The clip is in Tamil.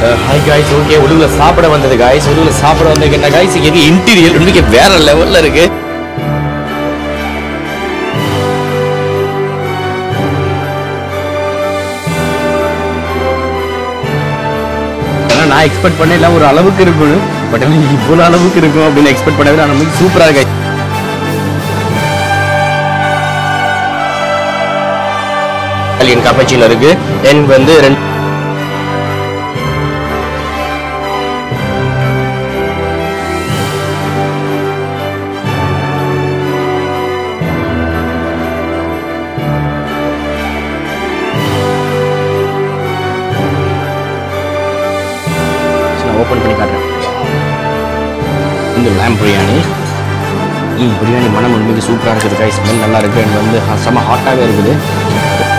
ஹாய் காய்ஸ் ஓகே உள்ள சாப்பிட வந்தது காய்ஸ் உள்ள சாப்பிட வந்தது என்ன காய்ஸ் எங்க இன்டீரியர் உண்மைக்கு வேற லெவல்ல இருக்கு ஆனா நான் எக்ஸ்பெக்ட் பண்ண எல்லாம் ஒரு அளவுக்கு இருக்கும் பட் இவ்வளவு அளவுக்கு இருக்கும் அப்படின்னு எக்ஸ்பெக்ட் பண்ணவே நான் நமக்கு சூப்பரா இருக்கு இட்டாலியன் கப்பச்சினோ இருக்கு தென் வந்து ரெண்டு நான் ஓப்பன் பண்ணி காட்டுறேன் இந்த லேம் பிரியாணி ம் பிரியாணி மனம் உண்மைக்கு சூப்பராக இருக்குது கை ஸ்மெல் நல்லா இருக்குது அண்ட் வந்து செம்ம ஹாட்டாகவே இருக்குது